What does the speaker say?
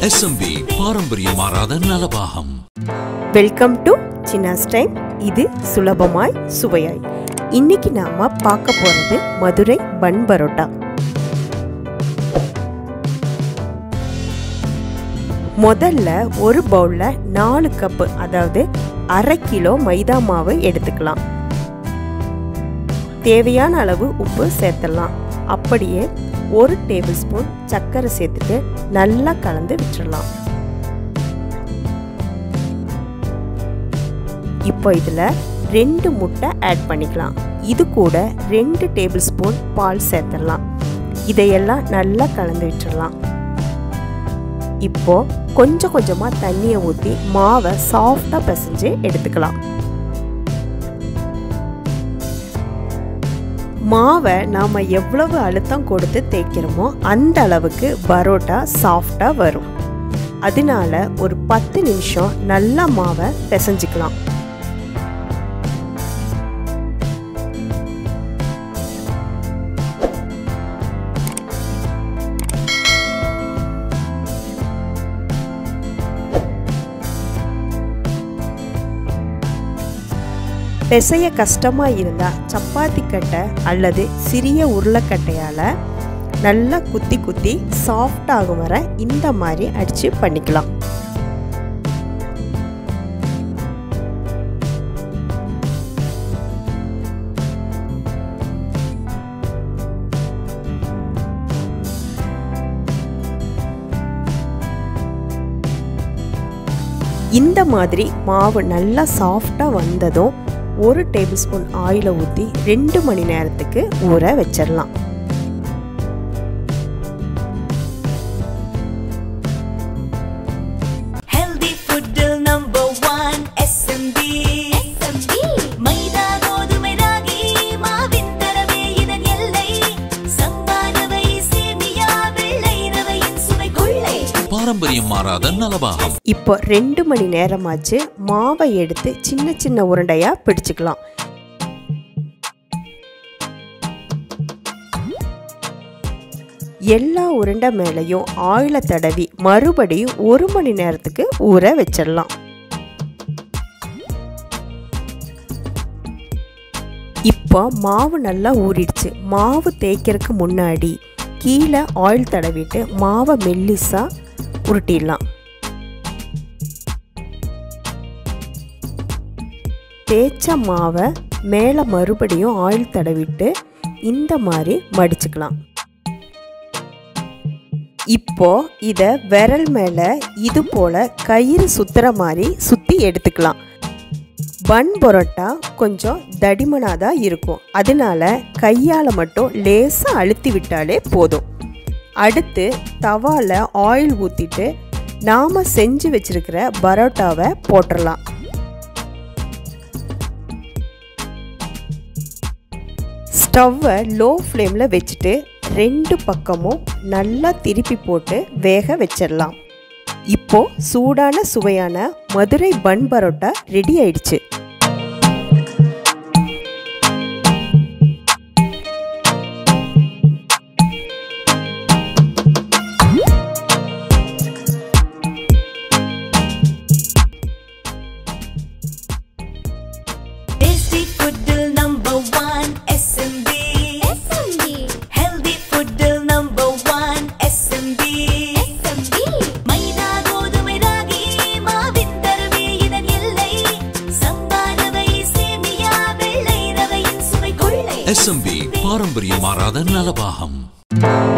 SMP பாரம்பரியம் மாறாத நலபாகம் வெல்கம் டு சின்னாஸ் டைம் இது சுலபமாய் சுவையாய் இன்னைக்கு நாம பார்க்க போறது மதுரை பன் பரோட்டா முதல்ல ஒரு பவுல்ல நாலு கப்பு அதாவது அரை கிலோ மைதா மாவு எடுத்துக்கலாம் தேவையான அளவு உப்பு சேர்த்துடலாம் அப்படியே ஒரு டேபிள் ஸ்பூன் சர்க்கரை சேர்த்துட்டு நல்லா கலந்து விட்டுறலாம் இப்போ இதில் ரெண்டு முட்டை ஆட் பண்ணிக்கலாம் இது கூட ரெண்டு டேபிள் ஸ்பூன் பால் சேர்த்துடலாம் இதையெல்லாம் நல்லா கலந்து விட்டுறலாம் இப்போ கொஞ்சம் கொஞ்சமாக தண்ணியை ஊற்றி மாவை சாஃப்டாக பிசைஞ்சு எடுத்துக்கலாம் மாவை நாம் எவ்வளவு அழுத்தம் கொடுத்து தேய்க்கிறோமோ அந்த அளவுக்கு பரோட்டா சாஃப்டாக வரும் அதனால ஒரு பத்து நிமிஷம் நல்லா மாவை பிசைஞ்சிக்கலாம் பிசைய கஷ்டமாக இருந்தால் சப்பாத்தி கட்டை அல்லது சிறிய உருளைக்கட்டையால் நல்லா குத்தி குத்தி சாஃப்ட் ஆகும் வர இந்த மாதிரி அடித்து பண்ணிக்கலாம் இந்த மாதிரி மாவு நல்லா சாஃப்டாக வந்ததும் ஒரு டேபிள் ஸ்பூன் ஆயிலை ஊற்றி ரெண்டு மணி நேரத்துக்கு ஊற வச்சிடலாம் Healthy food number one SMB மைதா கோதுமை ராகி மாவின் தரவே இதன் எல்லை சம்பாரவை சேமியா வெள்ளை ரவையின் சுவை கொள்ளை பாரம்பரியம் மாறாத நலபாகம் இப்போ ரெண்டு மணி நேரமாச்சு மாவை எடுத்து சின்ன சின்ன உருண்டையாக பிடிச்சிக்கலாம் எல்லா உருண்டை மேலேயும் ஆயிலை தடவி மறுபடியும் ஒரு மணி நேரத்துக்கு ஊற வச்சிடலாம் இப்போ மாவு நல்லா ஊறிடுச்சு மாவு தேய்க்கிறதுக்கு முன்னாடி கீழே ஆயில் தடவிட்டு மாவை மெல்லிஸாக உருட்டிடலாம் தேய்ச்ச மாவை மேலே மறுபடியும் ஆயில் தடவிட்டு இந்த மாதிரி மடிச்சுக்கலாம் இப்போ இதை விரல் மேலே இது போல் கயிறு சுத்துற மாதிரி சுற்றி எடுத்துக்கலாம் பன் பரோட்டா கொஞ்சம் தடிமனாக தான் இருக்கும் அதனால கையால் மட்டும் லேசாக அழுத்தி விட்டாலே போதும் அடுத்து தவாவில் ஆயில் ஊற்றிட்டு நாம் செஞ்சு வச்சிருக்கிற பரோட்டாவை போட்டுடலாம் ஸ்டவ்வை லோ ஃப்ளேமில் வச்சுட்டு ரெண்டு பக்கமும் நல்லா திருப்பி போட்டு வேக வச்சிடலாம் இப்போ சூடான சுவையான மதுரை பன் பரோட்டா ரெடி ஆயிடுச்சு Tasty food number one SMB Healthy food number one SMB மைதா கோதுமை ராகி மாவின் தரவே இதன் எல்லை சம்பாரவை சேமியா வெள்ளை ரவையின் சுவை கொள்ளை எஸ்எம்பி பாரம்பரியம் மாறாத நலபாகம்